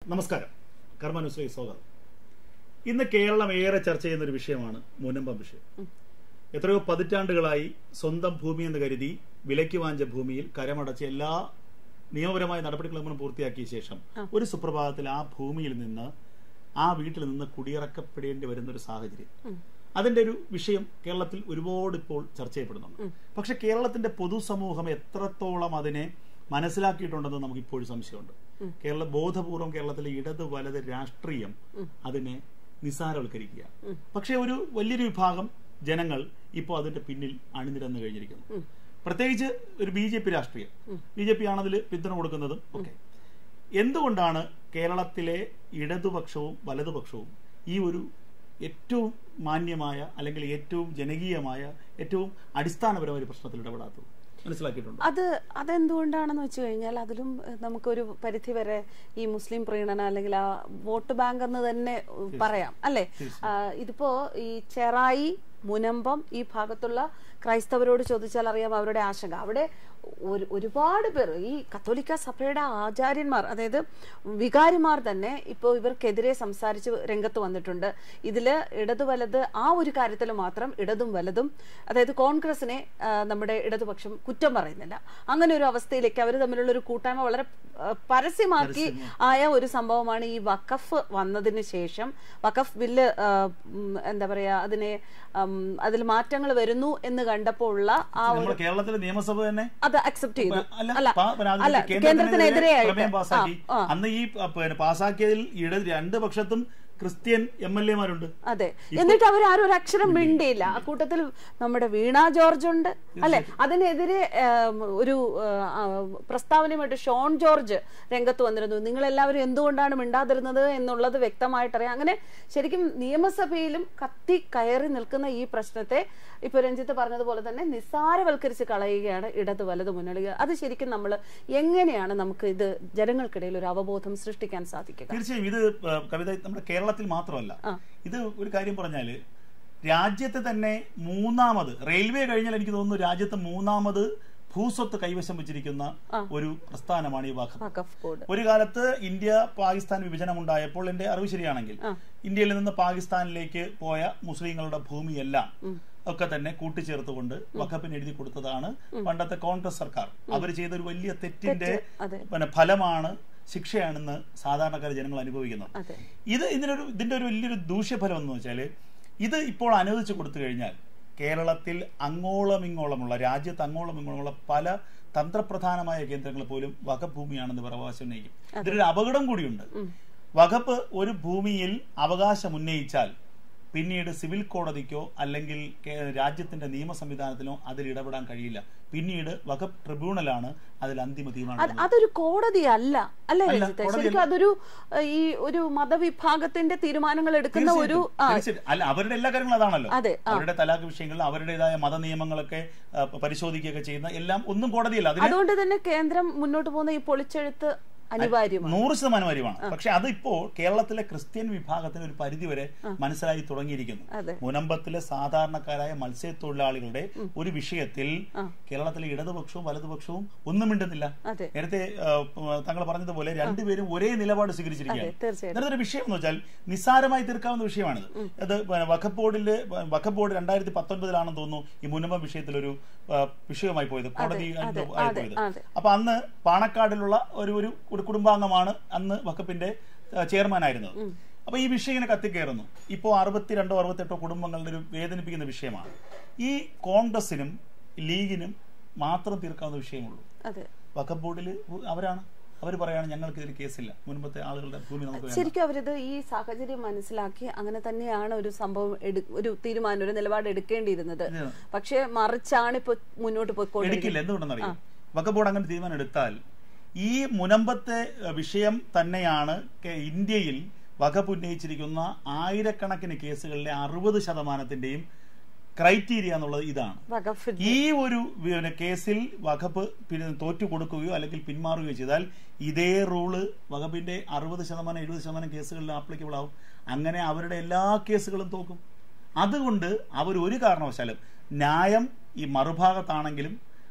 നമസ്കാരം കർമ്മനുശ്രീ സ്വാഗതം ഇന്ന് കേരളം ഏറെ ചർച്ച ചെയ്യുന്ന ഒരു വിഷയമാണ് മുനമ്പം വിഷയം എത്രയോ പതിറ്റാണ്ടുകളായി സ്വന്തം ഭൂമി എന്ന് കരുതി വിലയ്ക്ക് വാങ്ങിച്ച ഭൂമിയിൽ കരമടച്ച് എല്ലാ നിയമപരമായ നടപടിക്രമങ്ങളും പൂർത്തിയാക്കിയ ശേഷം ഒരു സുപ്രഭാതത്തിൽ ആ ഭൂമിയിൽ നിന്ന് ആ വീട്ടിൽ നിന്ന് കുടിയിറക്കപ്പെടേണ്ടി വരുന്ന ഒരു സാഹചര്യം അതിന്റെ ഒരു വിഷയം കേരളത്തിൽ ഒരുപാട് ഇപ്പോൾ ചർച്ച ചെയ്യപ്പെടുന്നുണ്ട് പക്ഷെ കേരളത്തിന്റെ പൊതുസമൂഹം എത്രത്തോളം അതിനെ മനസ്സിലാക്കിയിട്ടുണ്ടെന്ന് നമുക്ക് ഇപ്പോഴും സംശയമുണ്ട് കേരള ബോധപൂർവം കേരളത്തിലെ ഇടത് വലത് രാഷ്ട്രീയം അതിനെ നിസ്സാരവൽക്കരിക്കുക പക്ഷെ ഒരു വലിയൊരു വിഭാഗം ജനങ്ങൾ ഇപ്പോൾ അതിന്റെ പിന്നിൽ അണിനിരന്നു കഴിഞ്ഞിരിക്കുന്നു പ്രത്യേകിച്ച് ഒരു ബി ജെ പി രാഷ്ട്രീയം ബി ജെ പി ആണ് അതിൽ പിന്തുണ കൊടുക്കുന്നതും ഒക്കെ എന്തുകൊണ്ടാണ് കേരളത്തിലെ ഇടതുപക്ഷവും വലതുപക്ഷവും ഈ ഒരു ഏറ്റവും മാന്യമായ അല്ലെങ്കിൽ ഏറ്റവും ജനകീയമായ ഏറ്റവും അടിസ്ഥാനപരമായ ഒരു പ്രശ്നത്തിൽ ഇടപെടാത്തത് മനസ്സിലാക്കിയിട്ടുണ്ട് അത് അതെന്തുകൊണ്ടാണെന്ന് വെച്ച് കഴിഞ്ഞാൽ അതിലും ഏഹ്, നമുക്കൊരു പരിധി വരെ ഈ മുസ്ലിം പ്രീണന അല്ലെങ്കിൽ ആ വോട്ട് ബാങ്ക് എന്ന് തന്നെ ഉം, പറയാം അല്ലെ ആ, ഇതിപ്പോ ഈ ചെറായി മുനമ്പം ഈ ഭാഗത്തുള്ള ക്രൈസ്തവരോട് ചോദിച്ചാൽ അറിയാം അവരുടെ ആശങ്ക അവിടെ ഒരു ഒരുപാട് പേർ ഈ കത്തോലിക്ക സഭയുടെ ആചാര്യന്മാർ അതായത് വികാരിമാർ തന്നെ ഇപ്പോൾ ഇവർക്കെതിരെ സംസാരിച്ച് രംഗത്ത് വന്നിട്ടുണ്ട് ഇതില് ഇടതു വലത് ആ ഒരു കാര്യത്തിൽ മാത്രം ഇടതും വലതും അതായത് കോൺഗ്രസിനെ ആ, നമ്മുടെ ഇടതുപക്ഷം കുറ്റം പറയുന്നില്ല അങ്ങനെ ഒരു അവസ്ഥയിലേക്ക് അവർ തമ്മിലുള്ള ഒരു കൂട്ടായ്മ വളരെ ആ, പരസ്യമാക്കി ആയ ഒരു സംഭവമാണ് ഈ വഖഫ് വന്നതിന് ശേഷം വഖഫ് ബില്ല് ആ, ഉം, എന്താ പറയാ അതിനെ ഉം, അതിൽ മാറ്റങ്ങൾ വരുന്നു എന്ന് കണ്ടപ്പോൾ ഉള്ള ആ ഒരു നമ്മുടെ കേരളത്തിലെ നിയമസഭ തന്നെ അത് അക്സെപ്റ്റ് ചെയ്തു അല്ല, അല്ല പാ- പിന്നെ അതിന് അല്ല കേന്ദ്രത്തിനെതിരെ കേന്ദ്രത്തിനെതിരെയായിട്ട് പ്രമേയം പാസാക്കി ആ, ആ. അന്ന് ഈ പ- പിന്നെ പാസാക്കിയതിൽ ഇട രണ്ട് പക്ഷത്തും ക്രിസ്ത്യൻ എം എൽ എമാരുണ്ട് അതെ എന്നിട്ട് അവർ ആരും ഒരു അക്ഷരം മിണ്ടിയില്ല ആ കൂട്ടത്തിൽ നമ്മുടെ വീണ ജോർജ് ഉണ്ട് അല്ലെ അതിനെതിരെ ഏം, ഒരു ഏ, ആ, പ്രസ്താവനയുമായിട്ട് ഷോൺ ജോർജ് രംഗത്ത് വന്നിരുന്നു നിങ്ങൾ എല്ലാവരും എന്തുകൊണ്ടാണ് മിണ്ടാതിരുന്നത് എന്നുള്ളത് വ്യക്തമായിട്ടറിയാം അങ്ങനെ ശരിക്കും നിയമസഭയിലും കത്തി കയറി നിൽക്കുന്ന ഈ പ്രശ്നത്തെ ഇപ്പൊ രഞ്ജിത്ത് പറഞ്ഞതുപോലെ തന്നെ നിസ്സാരവൽക്കരിച്ച് കളയുകയാണ് ഇടത് വലത് മുന്നണികൾ അത് ശരിക്കും നമ്മൾ എങ്ങനെയാണ് നമുക്ക് ഇത് ജനങ്ങൾക്കിടയിൽ ഒരു അവബോധം സൃഷ്ടിക്കാൻ സാധിക്കുക തീർച്ചയായും ഇത് ഏഹ്, കവിത നമ്മുടെ കേരളത്തിൽ മാത്രമല്ല ഇത് ഒരു കാര്യം പറഞ്ഞാല് രാജ്യത്തെ തന്നെ മൂന്നാമത് റെയിൽവേ കഴിഞ്ഞാൽ എനിക്ക് തോന്നുന്നു രാജ്യത്ത് മൂന്നാമത് ഭൂസ്വത്ത് കൈവശം വെച്ചിരിക്കുന്ന ഒരു പ്രസ്ഥാനമാണ് ഈ വഖഫ് വഖഫ് ബോർഡ് ഒരു കാലത്ത് ഇന്ത്യ പാകിസ്ഥാൻ വിഭജനം ഉണ്ടായപ്പോൾ എന്റെ അറിവ് ശരിയാണെങ്കിൽ ഇന്ത്യയിൽ നിന്ന് പാകിസ്ഥാനിലേക്ക് പോയ മുസ്ലിങ്ങളുടെ ഭൂമിയെല്ലാം ഒക്കെ തന്നെ കൂട്ടിച്ചേർത്തുകൊണ്ട് വഖഫിന് എഴുതി കൊടുത്തതാണ് പണ്ടത്തെ കോൺഗ്രസ് സർക്കാർ അവർ ചെയ്ത ഒരു വലിയ തെറ്റിന്റെ അതെ. പിന്നെ ഫലമാണ് ശിക്ഷയാണെന്ന് സാധാരണക്കാർ ജനങ്ങൾ അനുഭവിക്കുന്നത് അതെ ഇത് ഇതിനൊരു ഇതിന്റെ ഒരു വലിയൊരു ദൂഷ്യഫലം എന്ന് വെച്ചാൽ ഇത് ഇപ്പോൾ അനുവദിച്ചു കൊടുത്തു കഴിഞ്ഞാൽ കേരളത്തിൽ അങ്ങോളം ഇങ്ങോളമുള്ള രാജ്യത്ത് അങ്ങോളം ഇങ്ങോളമുള്ള പല തന്ത്രപ്രധാനമായ കേന്ദ്രങ്ങൾ പോലും വഖഫ് ഭൂമിയാണെന്ന് ഇവർ അവകാശം ഉന്നയിക്കും ഇതിനൊരു അപകടം കൂടിയുണ്ട് വഖഫ് ഒരു ഭൂമിയിൽ അവകാശം ഉന്നയിച്ചാൽ പിന്നീട് സിവിൽ കോടതിക്കോ അല്ലെങ്കിൽ കേ- രാജ്യത്തിന്റെ നിയമ സംവിധാനത്തിനോ അതിൽ ഇടപെടാൻ കഴിയില്ല പിന്നീട് വഖഫ് ട്രിബ്യൂണലാണ് അതിൽ അന്തിമ തീരുമാനം അത് അതൊരു കോടതിയല്ല അല്ലേ അല്ല, രഞ്ജിത്ത് കോടതിയല്ല. ശരിക്കും അതൊരു ഏഹ്, ഈ ഒരു മതവിഭാഗത്തിന്റെ തീരുമാനങ്ങൾ എടുക്കുന്ന ഒരു ആ, തീർച്ചയായിട്ടും. അല്ല അവരുടെ എല്ലാ കാര്യങ്ങളും അതാണല്ലോ അതെ, ആ. അവരുടെ തലാഖ് വിഷയങ്ങളിൽ അവരുടേതായ മതനിയമങ്ങളൊക്കെ ആ, പരിശോധിക്കുകയൊക്കെ ചെയ്യുന്ന എല്ലാം ഒന്നും കോടതിയല്ല അതിന് അതുകൊണ്ട് തന്നെ കേന്ദ്രം മുന്നോട്ട് പോകുന്ന ഈ പൊളിച്ചെഴുത്ത് അനിവാര്യമാണ് നൂറ് ശതമാനം അരിവാണ് പക്ഷെ അതിപ്പോ കേരളത്തിലെ ക്രിസ്ത്യൻ വിഭാഗത്തിന് ഒരു പരിധി വരെ മനസ്സിലായി തുടങ്ങിയിരിക്കുന്നു അതെ. മുനമ്പത്തിലെ സാധാരണക്കാരായ മത്സ്യത്തൊഴിലാളികളുടെ ഒരു വിഷയത്തിൽ കേരളത്തിലെ ഇടതുപക്ഷവും വലതുപക്ഷവും ഒന്നും മിണ്ടുന്നില്ല അതെ നേരത്തെ ആ, താങ്കൾ പറഞ്ഞതുപോലെ രണ്ടുപേരും ഒരേ നിലപാട് അതെ സ്വീകരിച്ചിരിക്കുകയാണ് തീർച്ചയായിട്ടും ഇന്നത്തെ ഒരു വിഷയം എന്ന് വെച്ചാൽ നിസ്സാരമായി തീർക്കാവുന്ന വിഷയമാണിത് അത് വഖഫ് ബോർഡില് വഖഫ് ബോർഡ് രണ്ടായിരത്തി പത്തൊൻപതിലാണെന്ന് തോന്നുന്നു ഈ മുനമ്പം വിഷയത്തിലൊരു ആ, വിഷയമായി പോയത് കോടതി അതെ, ആയി അതെ, പോയത് അതെ. അപ്പൊ അന്ന് പാണക്കാടിലുള്ള ഒരു ഒരു ഒരു കുടുംബാംഗമാണ് അന്ന് വഖഫിന്റെ ചെയർമാൻ ആയിരുന്നത് അപ്പൊ ഈ വിഷയം ഇങ്ങനെ കത്തിക്കയറുന്നു ഇപ്പോൾ അറുപത്തിരണ്ടോ അറുപത്തെട്ടോ കുടുംബങ്ങളുടെ ഒരു വേദനിപ്പിക്കുന്ന വിഷയമാണ് ഈ കോൺഗ്രസിനും ലീഗിനും മാത്രം തീർക്കാവുന്ന വിഷയമുള്ളൂ അതെ വഖഫ് ബോർഡിൽ അവരാണ് അവർ പറയാണ് ഞങ്ങൾക്ക് ഇതിൽ കേസില്ല മുൻപത്തെ ആളുകളുടെ ഭൂമി നമുക്ക് വേണ്ട ശരിക്കും അവരിത് ഈ സാഹചര്യം മനസ്സിലാക്കി അങ്ങനെ തന്നെയാണ് ഒരു സംഭവം എടു- ഒരു തീരുമാനം ഒരു നിലപാട് എടുക്കേണ്ടിയിരുന്നത് ഇത് പക്ഷെ മറിച്ചാണ് ഇപ്പൊ മുന്നോട്ട് പോയിക്കൊണ്ടിരിക്കുന്നത് എടുക്കില്ല എന്തുകൊണ്ടെന്നറിയാം വഖഫ് ബോർഡ് അങ്ങനെ തീരുമാനം എടുത്താൽ ഈ മുനമ്പത്തെ ഏഹ്, വിഷയം തന്നെയാണ് കെ- ഇന്ത്യയിൽ വഖഫ് ഉന്നയിച്ചിരിക്കുന്ന ആയിരക്കണക്കിന് കേസുകളിലെ അറുപത് ശതമാനത്തിന്റെയും ക്രൈറ്റീരിയ എന്നുള്ളത് ഇതാണ് വഖഫ് ഈ ഒരു പിന്നെ കേസിൽ വഖഫ് പിന്നെ തോറ്റു കൊടുക്കുകയോ അല്ലെങ്കിൽ പിന്മാറുകയോ ചെയ്താൽ ഇതേ റൂള് വഖഫിന്റെ അറുപത് ശതമാനം എഴുപത് ശതമാനം കേസുകളിൽ ആപ്ലിക്കബിൾ ആവും അങ്ങനെ അവരുടെ എല്ലാ കേസുകളും തോക്കും അതുകൊണ്ട് അവർ ഒരു കാരണവശാലും ന്യായം ഈ മറുഭാഗത്താണെങ്കിലും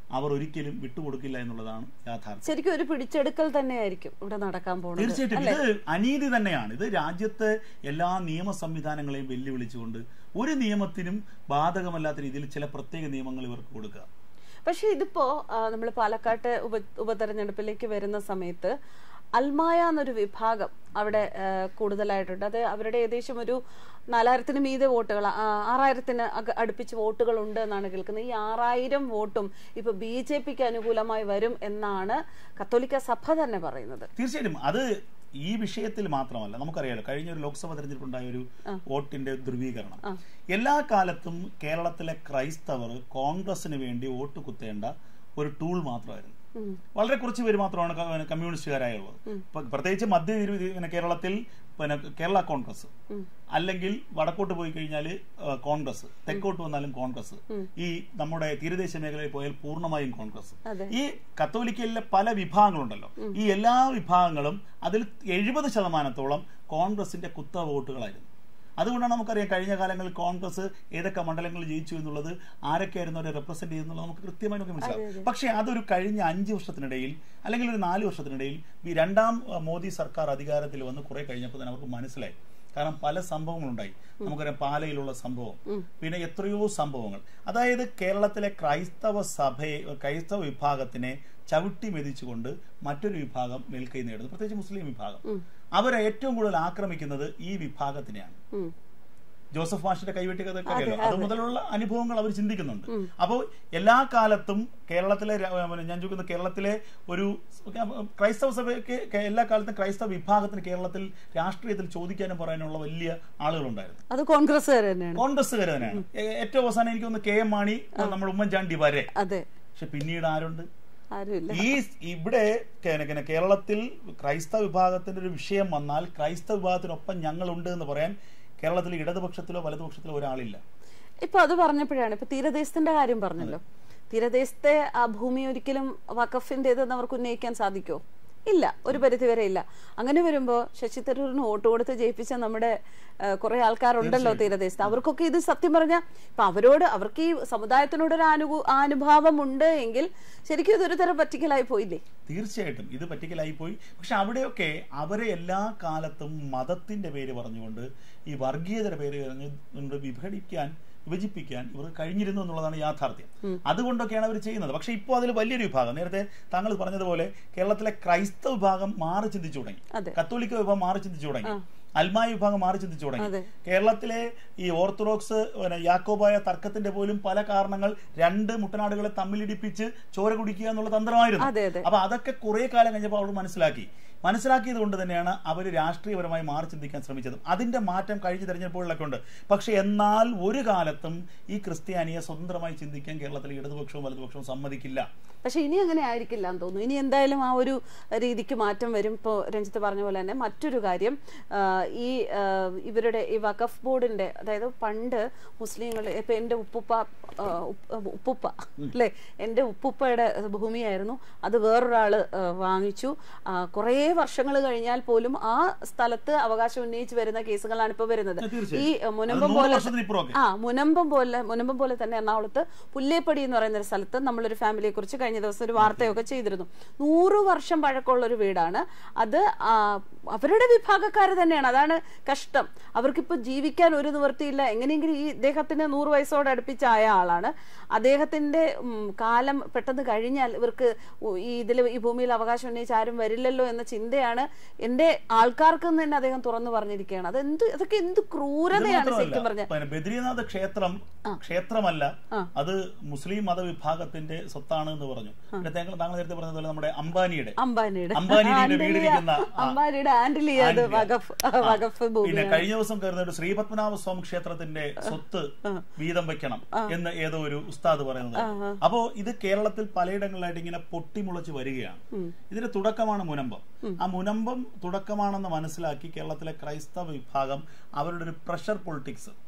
അവർ ഒരിക്കലും വിട്ടുകൊടുക്കില്ല എന്നുള്ളതാണ് യാഥാർത്ഥ്യം ശരിക്കും ഒരു പിടിച്ചെടുക്കൽ തന്നെയായിരിക്കും ഇവിടെ നടക്കാൻ പോകുന്നത് തീർച്ചയായിട്ടും ഇത് അനീതി തന്നെയാണ് ഇത് രാജ്യത്തെ എല്ലാ നിയമ സംവിധാനങ്ങളെയും വെല്ലുവിളിച്ചുകൊണ്ട് ഒരു നിയമത്തിനും ബാധകമല്ലാത്ത രീതിയിൽ ചില പ്രത്യേക നിയമങ്ങൾ ഇവർക്ക് കൊടുക്കുക പക്ഷെ ഇതിപ്പോ നമ്മൾ പാലക്കാട്ട് ഉപ ഉപതെരഞ്ഞെടുപ്പിലേക്ക് വരുന്ന സമയത്ത് അൽമായ എന്നൊരു വിഭാഗം അവിടെ ആ, കൂടുതലായിട്ടുണ്ട് അത് അവരുടെ ഏകദേശം ഒരു നാലായിരത്തിന് മീതെ വോട്ടുകൾ ആ, ആറായിരത്തിന് അക- അടുപ്പിച്ച് വോട്ടുകൾ ഉണ്ട് എന്നാണ് കേൾക്കുന്നത് ഈ ആറായിരം വോട്ടും ഇപ്പൊ ബി ജെ പിക്ക് അനുകൂലമായി വരും എന്നാണ് കത്തോലിക്ക സഭ തന്നെ പറയുന്നത് തീർച്ചയായിട്ടും അത് ഈ വിഷയത്തിൽ മാത്രമല്ല നമുക്കറിയാലോ കഴിഞ്ഞ ഒരു ലോക്സഭ തെരഞ്ഞെടുപ്പുണ്ടായ ഒരു വോട്ടിന്റെ ധ്രുവീകരണം എല്ലാ കാലത്തും കേരളത്തിലെ ക്രൈസ്തവർ കോൺഗ്രസിന് വേണ്ടി വോട്ട് കുത്തേണ്ട ഒരു ടൂൾ മാത്രമായിരുന്നു ഉം. വളരെ കുറച്ച് പേര് മാത്രമാണ് ക- കമ്മ്യൂണിസ്റ്റുകാരായുള്ളത് ഇപ്പൊ പ്രത്യേകിച്ച് മധ്യ തിരു- പിന്നെ കേരളത്തിൽ പിന്നെ കേരള കോൺഗ്രസ് അല്ലെങ്കിൽ വടക്കോട്ട് പോയി കഴിഞ്ഞാൽ കോൺഗ്രസ് തെക്കോട്ട് വന്നാലും കോൺഗ്രസ് ഈ നമ്മുടെ തീരദേശ മേഖലയിൽ പോയാൽ പൂർണ്ണമായും കോൺഗ്രസ് അതെ. ഈ കത്തോലിക്കയിലെ പല വിഭാഗങ്ങളുണ്ടല്ലോ ഈ എല്ലാ വിഭാഗങ്ങളും അതിൽ എഴുപത് ശതമാനത്തോളം കോൺഗ്രസിന്റെ കുത്ത വോട്ടുകളായിരുന്നു അതുകൊണ്ടാണ് നമുക്കറിയാം കഴിഞ്ഞ കാലങ്ങളിൽ കോൺഗ്രസ് ഏതൊക്കെ മണ്ഡലങ്ങളിൽ ജയിച്ചു എന്നുള്ളത് ആരൊക്കെയായിരുന്നു അവരെ റെപ്രസെന്റ് ചെയ്യുന്നുള്ളത് നമുക്ക് കൃത്യമായി നമുക്ക് മനസ്സിലാവും പക്ഷേ അതൊരു കഴിഞ്ഞ അഞ്ച് വർഷത്തിനിടയിൽ അല്ലെങ്കിൽ ഒരു നാല് വർഷത്തിനിടയിൽ ഈ രണ്ടാം അഹ്, മോദി സർക്കാർ അധികാരത്തിൽ വന്ന് കുറെ കഴിഞ്ഞപ്പോൾ തന്നെ അവർക്ക് മനസ്സിലായി കാരണം പല സംഭവങ്ങളുണ്ടായി നമുക്കറിയാം പാലയിലുള്ള സംഭവം പിന്നെ എത്രയോ സംഭവങ്ങൾ അതായത് കേരളത്തിലെ ക്രൈസ്തവ സഭയെ ക്രൈസ്തവ വിഭാഗത്തിനെ ചവിട്ടി മെതിച്ചുകൊണ്ട് മറ്റൊരു വിഭാഗം മേൽക്കൈ നേടുന്നു പ്രത്യേകിച്ച് മുസ്ലിം വിഭാഗം അവരെ ഏറ്റവും കൂടുതൽ ആക്രമിക്കുന്നത് ഈ വിഭാഗത്തിനെയാണ് ഉം. ജോസഫ് മാഷിന്റെ കൈവെട്ടി കഥയൊക്കെ അറിയാലോ അത് മുതലുള്ള അനുഭവങ്ങൾ അവർ ചിന്തിക്കുന്നുണ്ട് അപ്പോൾ എല്ലാ കാലത്തും കേരളത്തിലെ ര- പിന്നെ ഞാൻ ചോദിക്കുന്ന കേരളത്തിലെ ഒരു ക്രൈസ്തവ സഭയ്ക്ക് കെ- എല്ലാ കാലത്തും ക്രൈസ്തവ വിഭാഗത്തിന് കേരളത്തിൽ രാഷ്ട്രീയത്തിൽ ചോദിക്കാനും പറയാനുള്ള വലിയ ആളുകളുണ്ടായിരുന്നു അത് കോൺഗ്രസ്സുകാർ തന്നെയാണ് കോൺഗ്രസ്സുകാർ തന്നെയാണ് ഏ- ഏറ്റവും അവസാനം എനിക്ക് തോന്നുന്നു കെ എം മാണി നമ്മൾ ഉമ്മൻചാണ്ടി വരെ അതെ പക്ഷെ പിന്നീട് ആരുണ്ട് ആരുമില്ല ഈ ഇവിടെ കേ- കേ- കേരളത്തിൽ ക്രൈസ്തവ വിഭാഗത്തിന്റെ ഒരു വിഷയം വന്നാൽ ക്രൈസ്തവ വിഭാഗത്തിനൊപ്പം ഞങ്ങളുണ്ട് എന്ന് പറയാൻ കേരളത്തിൽ ഇടതുപക്ഷത്തിലോ വലതുപക്ഷത്തിലോ ഒരാളില്ല ഇപ്പൊ അത് പറഞ്ഞപ്പോഴാണ് ഇപ്പൊ തീരദേശത്തിന്റെ കാര്യം പറഞ്ഞല്ലോ തീരദേശത്തെ ആ ഭൂമി ഒരിക്കലും വഖഫിന്റേതെന്ന് അവർക്ക് ഉന്നയിക്കാൻ സാധിക്കോ ഇല്ല ഒരു പരിധി വരെ ഇല്ല അങ്ങനെ വരുമ്പോ ശശി തരൂരിന് വോട്ട് കൊടുത്ത് ജയിപ്പിച്ച നമ്മുടെ കുറെ ആൾക്കാരുണ്ടല്ലോ തീരദേശത്ത് അവർക്കൊക്കെ ഇത് സത്യം പറഞ്ഞ ഇപ്പൊ അവരോട് അവർക്ക് ഈ സമുദായത്തിനോട് ഒരു അനുഭൂ അനുഭാവം ഉണ്ട് എങ്കിൽ ശരിക്കും ഇതൊരു തരം പറ്റിക്കലായി പോയില്ലേ തീർച്ചയായിട്ടും ഇത് പറ്റിക്കലായി പോയി പക്ഷെ അവിടെയൊക്കെ അവരെ എല്ലാ കാലത്തും മതത്തിന്റെ പേര് പറഞ്ഞുകൊണ്ട് ഈ വർഗീയതയുടെ പേര് പറഞ്ഞുകൊണ്ട് വിഘടിക്കാൻ വിഭജിപ്പിക്കാൻ ഇവർക്ക് കഴിഞ്ഞിരുന്നു എന്നുള്ളതാണ് യാഥാർത്ഥ്യം അതുകൊണ്ടൊക്കെയാണ് അവർ ചെയ്യുന്നത് പക്ഷെ ഇപ്പോൾ അതിൽ വലിയൊരു വിഭാഗം നേരത്തെ താങ്കൾ പറഞ്ഞതുപോലെ കേരളത്തിലെ ക്രൈസ്തവ വിഭാഗം മാറി ചിന്തിച്ചു തുടങ്ങി അതെ. കത്തോലിക്ക വിഭാഗം മാറി ചിന്തിച്ചു തുടങ്ങി അൽമായ വിഭാഗം മാറി ചിന്തിച്ചു തുടങ്ങി അതെ. കേരളത്തിലെ ഈ ഓർത്തഡോക്സ് പിന്നെ യാക്കോബായ തർക്കത്തിന്റെ പോലും പല കാരണങ്ങൾ രണ്ട് മുട്ടനാടുകളെ തമ്മിലിടിപ്പിച്ച് ചോര കുടിക്കുക എന്നുള്ള തന്ത്രമായിരുന്നു അതെ അതെ അപ്പൊ അതൊക്കെ കുറെ കാലം കഴിഞ്ഞപ്പോൾ അവർ മനസ്സിലാക്കി മനസ്സിലാക്കിയത് കൊണ്ട് തന്നെയാണ് അവർ രാഷ്ട്രീയപരമായി മാറി ചിന്തിക്കാൻ ശ്രമിച്ചത് അതിന്റെ മാറ്റം കഴിഞ്ഞ തെരഞ്ഞെടുപ്പുകളിലൊക്കെ ഉണ്ട് പക്ഷെ എന്നാൽ ഒരു കാലത്തും ഈ ക്രിസ്ത്യാനിയെ സ്വതന്ത്രമായി ചിന്തിക്കാൻ കേരളത്തിലെ ഇടതുപക്ഷവും വലതുപക്ഷവും സമ്മതിക്കില്ല പക്ഷെ ഇനി അങ്ങനെ ആയിരിക്കില്ല എന്ന് തോന്നുന്നു ഇനി എന്തായാലും ആ ഒരു രീതിക്ക് മാറ്റം വരും ഇപ്പോൾ രഞ്ജിത്ത് പറഞ്ഞ പോലെ തന്നെ മറ്റൊരു കാര്യം ആ, ഈ ആ, ഇവരുടെ ഈ വഖഫ് ബോർഡിന്റെ അതായത് പണ്ട് മുസ്ലിങ്ങൾ ഇപ്പൊ എന്റെ ഉപ്പുപ്പ ആ, ഉപ്പ്- ഉപ്പുപ്പ അല്ലേ എന്റെ ഉപ്പുപ്പയുടെ ഭൂമിയായിരുന്നു അത് വേറൊരാള് ആ, വാങ്ങിച്ചു ആ, കുറേ വർഷങ്ങൾ കഴിഞ്ഞാൽ പോലും ആ സ്ഥലത്ത് അവകാശം ഉന്നയിച്ച് വരുന്ന കേസുകളാണ് ഇപ്പൊ വരുന്നത് തീർച്ചയായും. ഈ ആ, അത് മുനമ്പം നൂറ് പോലെ വർഷത്തിന് ഇപ്പുറമൊക്കെ. ആ മുനമ്പം പോലെ മുനമ്പം പോലെ തന്നെ എറണാകുളത്ത് പുല്ലേപ്പടി എന്ന് പറയുന്ന ഒരു സ്ഥലത്ത് നമ്മളൊരു ഫാമിലിയെ കുറിച്ച് കഴിഞ്ഞ ദിവസം ഒരു വാർത്തയൊക്കെ ചെയ്തിരുന്നു നൂറ് വർഷം പഴക്കമുള്ള ഒരു വീടാണ് അത് ആ, അവരുടെ വിഭാഗക്കാർ തന്നെയാണ് അതാണ് കഷ്ടം അവർക്കിപ്പോ ജീവിക്കാൻ ഒരു നിവൃത്തിയില്ല എങ്ങനെയെങ്കിലും ഈ ഇദ്ദേഹത്തിന് നൂറ് വയസ്സോട് അടുപ്പിച്ചായ ആളാണ് അദ്ദേഹത്തിന്റെ ഉം, കാലം പെട്ടെന്ന് കഴിഞ്ഞാൽ ഇവർക്ക് ഉ- ഈ ഇതിൽ ഈ ഭൂമിയിൽ അവകാശം ഉന്നയിച്ച് ആരും വരില്ലല്ലോ എന്ന ചിന്തയാണ് എന്റെ ആൾക്കാർക്ക് തന്നെ അദ്ദേഹം തുറന്നു പറഞ്ഞിരിക്കുകയാണ് അത് എന്ത് അതൊക്കെ എന്ത് ക്രൂരതയാണ് ശരിക്കും പറഞ്ഞ പിന്നെ ബദ്രീനാഥ് ക്ഷേത്രം ക്ഷേത്രമല്ല അത് മുസ്ലിം മതവിഭാഗത്തിന്റെ സ്വത്താണ് എന്ന് പറഞ്ഞു പിന്നെ താങ്കൾ താങ്കൾ നേരത്തെ പറഞ്ഞതുപോലെ നമ്മുടെ അംബാനിയുടെ അംബാനിയുടെ അംബാനിയുടെ വീട് ആന്റലിയ- ഇരിക്കുന്ന ആ, അംബാനിയുടെ ആന്റലിയ അത് ആന്റലിയ. വഖഫ് ആ. വഖഫ് പിന്നെ ഭൂമിയാണ് കഴിഞ്ഞ ദിവസം കയറുന്ന ഒരു ശ്രീപത്മനാഭ സ്വാമി ക്ഷേത്രത്തിന്റെ സ്വത്ത് വീതം വെക്കണം എന്ന് ഏതോ ഒരു ഉസ്താദ് പറയുന്നത് അപ്പോ ഇത് കേരളത്തിൽ പലയിടങ്ങളിലായിട്ട് ഇങ്ങനെ പൊട്ടിമുളച്ച് വരികയാണ് ഇതിന്റെ തുടക്കമാണ് മുനമ്പം ആ മുനമ്പം തുടക്കമാണെന്ന് മനസ്സിലാക്കി കേരളത്തിലെ ക്രൈസ്തവ വിഭാഗം അവരുടെ ഒരു പ്രഷർ പൊളിറ്റിക്സ്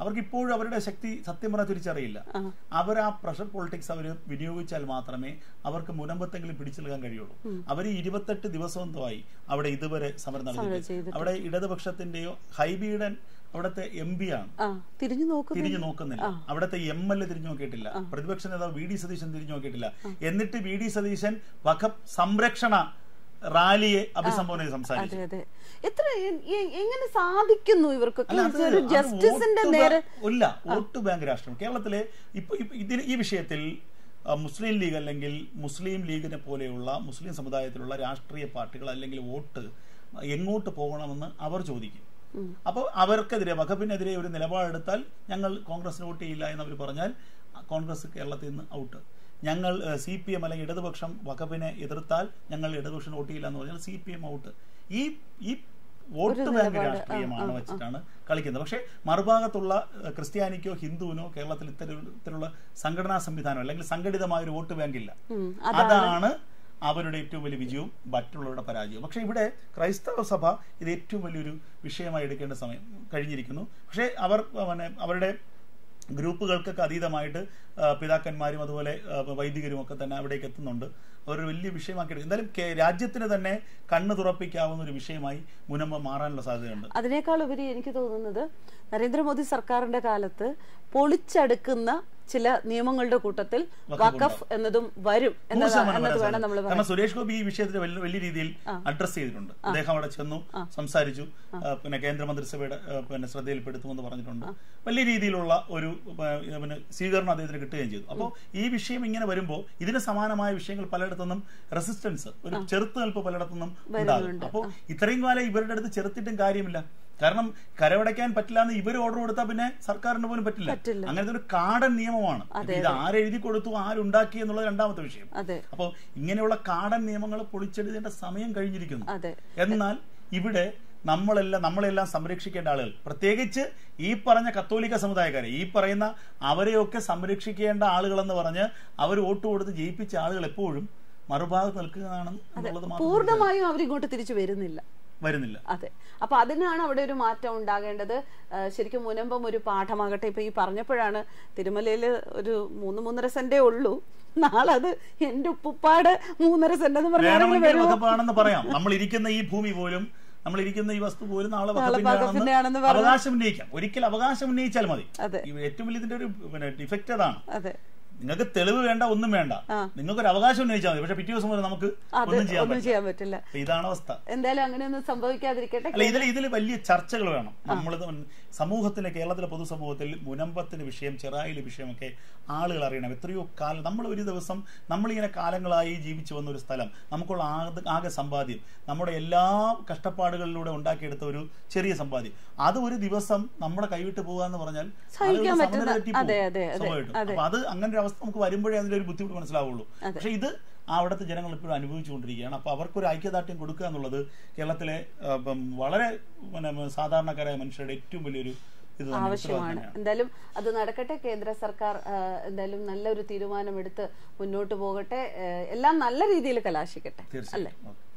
അവർക്ക് ഇപ്പോഴും അവരുടെ ശക്തി സത്യം പറഞ്ഞാൽ തിരിച്ചറിയില്ല അവർ ആ പ്രഷർ പൊളിറ്റിക്സ് അവർ വിനിയോഗിച്ചാൽ മാത്രമേ അവർക്ക് മുനമ്പത്തെങ്കിലും പിടിച്ചെടുക്കാൻ കഴിയുള്ളൂ അവർ ഇരുപത്തെട്ട് ദിവസം എന്തോമായി അവിടെ ഇതുവരെ സമരം നടത്തി ചെയ്തിട്ട്. അവിടെ ഇടതുപക്ഷത്തിന്റെയോ ഹൈബീഡൻ അവിടുത്തെ എം പി ആണ് ആ തിരിഞ്ഞു നോക്കുന്നു തിരിഞ്ഞു നോക്കുന്നില്ല അവിടുത്തെ എം എൽ എ തിരിഞ്ഞു നോക്കിയിട്ടില്ല പ്രതിപക്ഷ നേതാവ് വി ഡി സതീശൻ തിരിഞ്ഞു നോക്കിയിട്ടില്ല എന്നിട്ട് വി ഡി സതീശൻ വഖഫ് സംരക്ഷണ റാലിയെ അഭിസംബോധന ചെയ്ത് സംസാരിച്ചു അതെ അതെ എത്ര എ- എ- എങ്ങനെ സാധിക്കുന്നു ഇവർക്കൊക്കെ അല്ല, അത് ഒരു അത് ജസ്റ്റിസിന്റെ വോട്ട് നേരെ ബാ- ഇല്ല വോട്ട് ബാങ്ക് രാഷ്ട്രം കേരളത്തിലെ ഇപ്പൊ ഇപ്പൊ ഇതിന് ഈ വിഷയത്തിൽ ആ, മുസ്ലിം ലീഗ് അല്ലെങ്കിൽ മുസ്ലിം ലീഗിനെ പോലെയുള്ള മുസ്ലിം സമുദായത്തിലുള്ള രാഷ്ട്രീയ പാർട്ടികൾ അല്ലെങ്കിൽ വോട്ട് എങ്ങോട്ട് പോകണമെന്ന് അവർ ചോദിക്കും അപ്പോൾ അവർക്കെതിരെ വഖഫിനെതിരെ ഒരു നിലപാടെടുത്താൽ ഞങ്ങൾ കോൺഗ്രസിന് വോട്ട് ചെയ്യില്ല എന്ന് അവർ പറഞ്ഞാൽ കോൺഗ്രസ് കേരളത്തിൽ നിന്ന് ഔട്ട് ഞങ്ങൾ സി പി എം അല്ലെങ്കിൽ ഇടതുപക്ഷം വഖഫിനെ എതിർത്താൽ ഞങ്ങൾ ഇടതുപക്ഷം വോട്ട് ചെയ്യില്ല എന്ന് പറഞ്ഞാൽ സി പി എം ഔട്ട് ഈ ഈ വോട്ട് ബാങ്ക് രാഷ്ട്രീയമാണ് വെച്ചിട്ടാണ് കളിക്കുന്നത് പക്ഷേ മറുഭാഗത്തുള്ള ഏഹ്, ക്രിസ്ത്യാനിക്കോ ഹിന്ദുവിനോ കേരളത്തിൽ ഇത്തരത്തിലുള്ള സംഘടനാ സംവിധാനം അല്ലെങ്കിൽ സംഘടിതമായ ഒരു വോട്ട് ബാങ്ക് ഇല്ല ഉം, അതാണ് അവരുടെ ഏറ്റവും വലിയ വിജയവും മറ്റുള്ളവരുടെ പരാജയവും പക്ഷെ ഇവിടെ ക്രൈസ്തവ സഭ ഇത് ഏറ്റവും വലിയൊരു വിഷയമായി എടുക്കേണ്ട സമയം കഴിഞ്ഞിരിക്കുന്നു പക്ഷേ അവർ പിന്നെ അവരുടെ ഗ്രൂപ്പുകൾക്കൊക്കെ അതീതമായിട്ട് ആ, പിതാക്കന്മാരും അതുപോലെ ആ, വൈദികരും ഒക്കെ തന്നെ അവിടേക്ക് എത്തുന്നുണ്ട് അവരൊരു വലിയ വിഷയമാക്കി എടുക്കും എന്തായാലും കേ- രാജ്യത്തിന് തന്നെ കണ്ണ് തുറപ്പിക്കാവുന്ന ഒരു വിഷയമായി മുനമ്പ് മാറാനുള്ള സാധ്യതയുണ്ട് അതിനേക്കാൾ ഉപരി എനിക്ക് തോന്നുന്നത് നരേന്ദ്രമോദി സർക്കാരിന്റെ കാലത്ത് പൊളിച്ചടുക്കുന്ന ചില നിയമങ്ങളുടെ കൂട്ടത്തിൽ വഖഫ് എന്നതും വരും നൂറ് എന്നതാ- ശതമാനം എന്നത് വരാൻ വേണം നമ്മൾ സാധ്യത. കാരണം സുരേഷ് ഗോപി ഈ വിഷയത്തിൽ വലിയ വലിയ രീതിയിൽ അഡ്രസ് ചെയ്തിട്ടുണ്ട് അദ്ദേഹം അവിടെ ചെന്നു സംസാരിച്ചു ആ, പിന്നെ കേന്ദ്രമന്ത്രിസഭയുടെ ആ, പിന്നെ ശ്രദ്ധയിൽപ്പെടുത്തുമെന്ന് പറഞ്ഞിട്ടുണ്ട് വലിയ രീതിയിലുള്ള ഒരു ആ, പിന്നെ സ്വീകരണം അദ്ദേഹത്തിന് കിട്ടുകയും ചെയ്തു അപ്പോൾ ഈ വിഷയം ഇങ്ങനെ വരുമ്പോൾ ഇതിന് സമാനമായ വിഷയങ്ങൾ പലയിടത്തുനിന്നും റെസിസ്റ്റൻസ് ഒരു ചെറുത്തുനിൽപ്പ് പലയിടത്തുനിന്നും ഉണ്ടാകും അപ്പോൾ ഇത്രയും കാലം ഇവരുടെ അടുത്ത് ചെറുത്തിട്ടും കാര്യമില്ല കാരണം കരവടയ്ക്കാൻ പറ്റില്ല എന്ന് ഇവർ ഓർഡർ കൊടുത്താൽ പിന്നെ സർക്കാരിന് പോലും പറ്റില്ല പറ്റില്ല. അങ്ങനത്തെ ഒരു കാടൻ നിയമമാണ് ഇത് ആരെഴുതി കൊടുത്തു ആരുണ്ടാക്കി എന്നുള്ളത് രണ്ടാമത്തെ വിഷയം അതെ അപ്പോൾ ഇങ്ങനെയുള്ള കാടൻ നിയമങ്ങൾ പൊളിച്ചെഴുതേണ്ട സമയം കഴിഞ്ഞിരിക്കുന്നു അതെ എന്നാൽ ഇവിടെ നമ്മളെല്ലാം നമ്മളെല്ലാം സംരക്ഷിക്കേണ്ട ആളുകൾ പ്രത്യേകിച്ച് ഈ പറഞ്ഞ കത്തോലിക്ക സമുദായക്കാരെ ഈ പറയുന്ന അവരെയൊക്കെ സംരക്ഷിക്കേണ്ട ആളുകളെന്ന് പറഞ്ഞ് അവർ വോട്ട് കൊടുത്ത് ജയിപ്പിച്ച ആളുകൾ എപ്പോഴും മറുഭാഗത്ത് നിൽക്കുകയാണ് എന്നുള്ളത് മാത്രം പൂർണ്ണമായും അവരിങ്ങോട്ട് തിരിച്ചു വരുന്നില്ല വരുന്നില്ല അതെ അപ്പൊ അതിനാണ് അവിടെ ഒരു മാറ്റം ഉണ്ടാകേണ്ടത് ആ, ശരിക്കും മുനമ്പം ഒരു പാഠമാകട്ടെ ഇപ്പൊ ഈ പറഞ്ഞപ്പോഴാണ് തിരുമലയിൽ ഒരു മൂന്ന് മൂന്നര സെന്റേ ഉള്ളൂ നാളെ അത് എന്റെ ഉപ്പുപ്പാട് മൂന്നര സെന്റ് എന്ന് പറഞ്ഞാൽ വേണമെങ്കിൽ വരുമോ വകുപ്പാണെന്ന് പറയാം നമ്മൾ ഇരിക്കുന്ന ഈ ഭൂമി പോലും നമ്മൾ ഇരിക്കുന്ന ഈ വസ്തു പോലും നാളെ വകുപ്പിന്റെ വകുപ്പിന്റെ ആണെന്ന് ആണെന്ന് അവകാശം ഉന്നയിക്കാം ഒരിക്കൽ അവകാശം ഉന്നയിച്ചാൽ മതി അതെ ഈ ഏറ്റവും വലിയ ഇതിന്റെ ഒരു പിന്നെ ഡിഫക്റ്റ് അതാണ് അതെ നിങ്ങൾക്ക് തെളിവ് വേണ്ട ഒന്നും വേണ്ട നിങ്ങൾക്ക് ഒരു അവകാശം ഉന്നയിച്ചാൽ മതി പക്ഷെ പിറ്റേ ദിവസം മുതൽ നമുക്ക് അത് ഒന്നും ചെയ്യാൻ ഒന്നും പറ്റില്ല ചെയ്യാൻ പറ്റില്ല അപ്പൊ ഇതാണ് അവസ്ഥ എന്തായാലും അങ്ങനെയൊന്നും സംഭവിക്കാതിരിക്കട്ടെ അല്ല ഇതിൽ ഇതിൽ വലിയ ചർച്ചകൾ വേണം നമ്മൾ സമൂഹത്തിലെ കേരളത്തിലെ പൊതുസമൂഹത്തിൽ മുനമ്പത്തിന്റെ വിഷയം ചെറായിലെ വിഷയമൊക്കെ ആളുകൾ അറിയണം എത്രയോ കാലം നമ്മൾ ഒരു ദിവസം നമ്മളിങ്ങനെ കാലങ്ങളായി ജീവിച്ചു വന്ന ഒരു സ്ഥലം നമുക്കുള്ള ആകെ ആകെ സമ്പാദ്യം നമ്മുടെ എല്ലാ കഷ്ടപ്പാടുകളിലൂടെ ഉണ്ടാക്കിയെടുത്ത ഒരു ചെറിയ സമ്പാദ്യം അത് ഒരു ദിവസം നമ്മുടെ കൈവിട്ട് പോകുക എന്ന് പറഞ്ഞാൽ സഹിക്കാൻ ആളുകൾ പറ്റുന്ന- സമനില തെറ്റി പോകും. അതെ, അതെ, അതെ, സ്വാഭാവികമായിട്ടും. അപ്പൊ അത് അങ്ങനെ ഒരു അവസ്ഥ നമുക്ക് വരുമ്പോഴേ അതിന്റെ ഒരു ബുദ്ധിമുട്ട് മനസ്സിലാവുള്ളൂ പക്ഷെ ഇത് അവിടുത്തെ ജനങ്ങൾ ഇപ്പോഴും അനുഭവിച്ചുകൊണ്ടിരിക്കുകയാണ് അപ്പൊ അവർക്കൊരു ഐക്യദാർഢ്യം കൊടുക്കുക എന്നുള്ളത് കേരളത്തിലെ ആ, ഇപ്പം വളരെ പിന്നെ സാധാരണക്കാരായ മനുഷ്യരുടെ ഏറ്റവും വലിയൊരു ഇത് തന്നെ ഉത്തരവാദിത്തം ആവശ്യമാണ് തന്നെയാണ്. എന്തായാലും അത് നടക്കട്ടെ കേന്ദ്ര സർക്കാർ ആ, എന്തായാലും നല്ലൊരു തീരുമാനമെടുത്ത് മുന്നോട്ട് പോകട്ടെ ആ, എല്ലാം നല്ല രീതിയിൽ കലാശിക്കട്ടെ അല്ലേ തീർച്ചയായും ഓക്കെ.